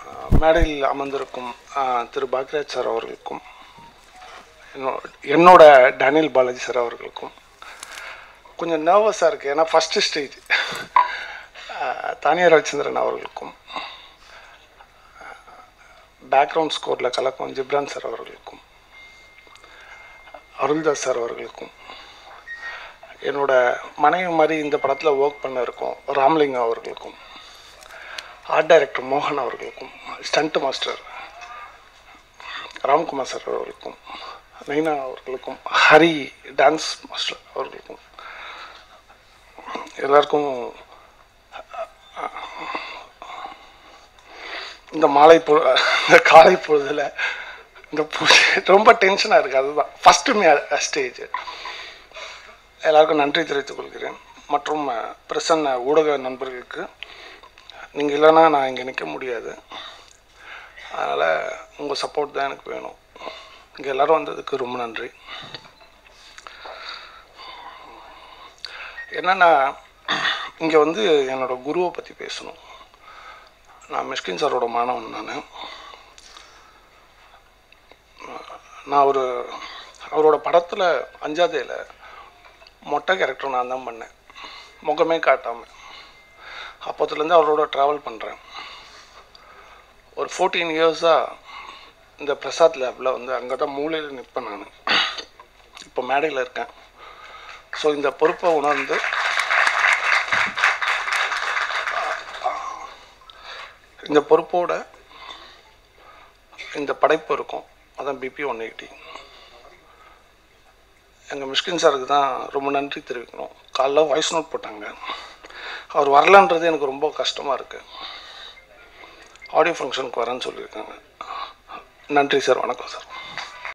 மேடையில் அமர்ந்திருக்கும் அஹ், திரு பாக்யராஜ் சார் அவர்களுக்கும் என்னோ- என்னோட டேனியல் பாலாஜி சார் அவர்களுக்கும் கொஞ்சம் நர்வஸாக இருக்குது ஏன்னா ஃபஸ்ட்டு ஸ்டேஜ் தானியா ரவிச்சந்திரன் அவர்களுக்கும் பேக்ரவுண்ட் ஸ்கோரில் கலக்கும் ஜிப்ரான் சார் அவர்களுக்கும் அருள்தாஸ் சார் அவர்களுக்கும் என்னோட மனைவி மாதிரி இந்த படத்தில் ஒர்க் பண்ண இருக்கும் ராமலிங்கம் அவர்களுக்கும் ஆர்ட் டைரக்டர் மோகன் அவர்களுக்கும் ஸ்டண்ட் மாஸ்டர் ராம்குமார் சார் அவர்களுக்கும் நைனா அவர்களுக்கும் ஹரி டான்ஸ் மாஸ்டர் அவர்களுக்கும் எல்லாருக்கும் இந்த மாலை பொ இந்த காலை பொழுதில் இந்த பூஜை ரொம்ப டென்ஷனாக இருக்குது அதுதான் ஃபஸ்ட்டுமே ஸ்டேஜ் எல்லாருக்கும் நன்றி தெரிவித்துக் கொள்கிறேன் மற்றும் பிரசன்ன ஊடக நண்பர்களுக்கு நீங்கள் இல்லைன்னா நான் இங்கே நிற்க முடியாது அதனால் உங்கள் சப்போர்ட் தான் எனக்கு வேணும் இங்கே எல்லோரும் வந்ததுக்கு ரொம்ப நன்றி என்னென்னா இங்கே வந்து என்னோடய குருவை பற்றி பேசணும் நான் மிஷ்கின் சாரோட மாணவன் நான் நான் ஒரு அவரோட படத்தில் அஞ்சாதேல மொட்டை கேரக்டர் நான் தான் பண்ணேன் முகமே காட்டாமல் அப்போத்துலேருந்து அவரோட ட்ராவல் பண்ணுறேன் ஒரு ஃபோர்டீன் இயர்ஸாக இந்த பிரசாத் லேபில் வந்து அங்கே தான் மூலையில் நிற்பேன் நான் இப்போ மேடையில் இருக்கேன் ஸோ இந்த பொறுப்பை உணர்ந்து இந்த பொறுப்போட இந்த படைப்பு இருக்கும் அதான் பிபி ஒன் எயிட்டி எங்கள் மிஷ்கின் சாருக்கு தான் ரொம்ப நன்றி தெரிவிக்கணும் காலைல வாய்ஸ் நோட் போட்டாங்க அவர் வரலன்றது எனக்கு ரொம்ப கஷ்டமாக இருக்குது ஆடியோ ஃபங்க்ஷனுக்கு வரேன்னு சொல்லியிருக்காங்க நன்றி சார் வணக்கம் சார்